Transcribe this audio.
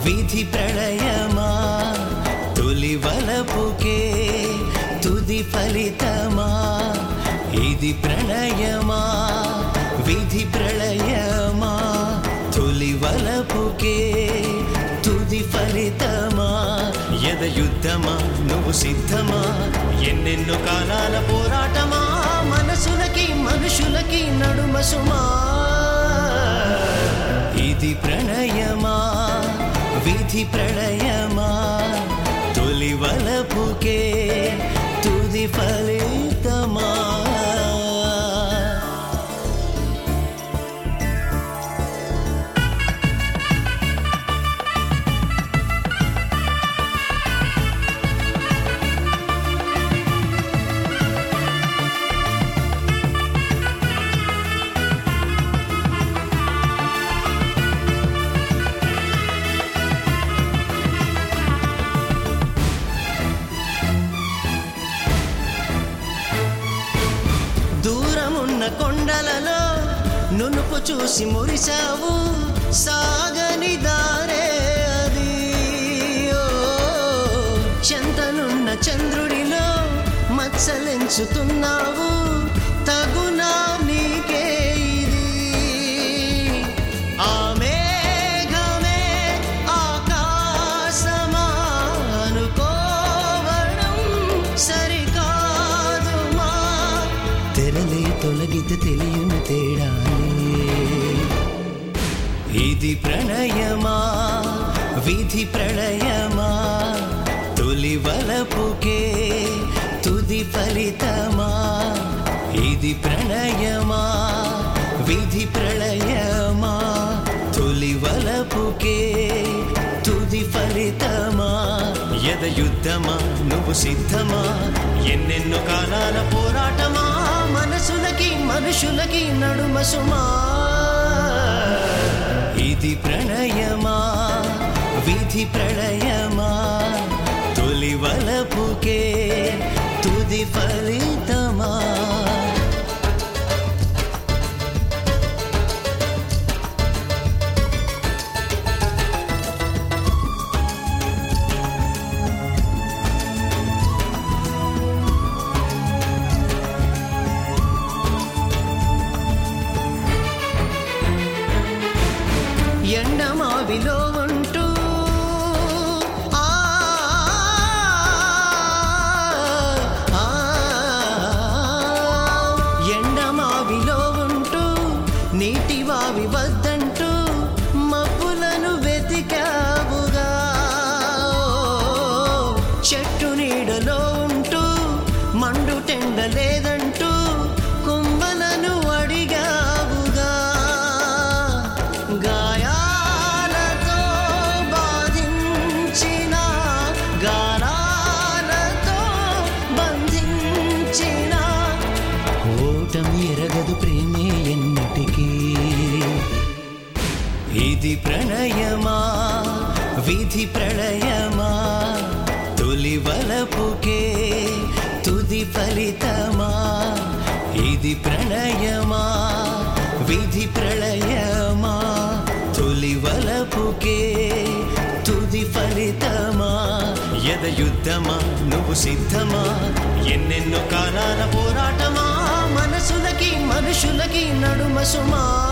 విధి ప్రళయమా తొలి వలపుకే తుది ఫలితమా ఇది ప్రణయమా విధి ప్రళయమా తొలి వలపుకే తుది ఫలితమా ఎద యుద్ధమా నువ్వు సిద్ధమా ఎన్నెన్నో కాలాల పోరాటమా మనసులకి మనుషులకి నడుమ సుమా ఇది ప్రణయమా విధి ప్రళయమా తొలి వలపుకే తుది ఫలితమా దూరమున్న కొండలలో నునుపు చూసి మురిసావు సాగని దారే అది ఓ, చెంతనున్న చంద్రుడిలో మత్సలించుతున్నావు తగునా నీకే ఇది ఆ మేఘమే ఆకాశమా అనుకోవడం సరికాదుమా తెరలే తొలగితే తెలియని తేడాలే ఇది ప్రణయమా విధి ప్రళయమా తొలి వలపుకే తుది ఫలితమా ఇది ప్రణయమా విధి ప్రళయమా తొలి వలపుకే తుది ఫలితమా ఎద యుద్ధమా నువ్వు సిద్ధమా ఎన్నెన్నో కాలాల పోరాటమా మనసులకి మనుషులకి నడుమ సుమా ఇది ప్రణయమా విధి ప్రళయమా తొలి వలపుకే తుది ఫలితమా ఎండమావిలో ఉంటూ ఆ, ఆ, ఎండమావిలో ఉంటూ నీటి వావి వద్దంటూ మబ్బులను వెతికావుగా చెట్టు నీడలో ఉంటూ మండు టెండ లేదంటూ కుంభలను అడిగావుగా గాయాలతో బాధించిన గానాలతో బంధించిన ఓటమి ఎరగదు ప్రేమే ఎన్నటికీ ఇది ప్రణయమా విధి ప్రళయమా తొలి వలపుకే తుది ఫలితమా ఇది ప్రణయమా విధి ప్రళయమా తొలి వలపుకే తుది ఫలితమా ఎద యుద్ధమా నువ్వు సిద్ధమా ఎన్నెన్నో కాలాల పోరాటమా మనసులకి మనుషులకి నడుమ సుమా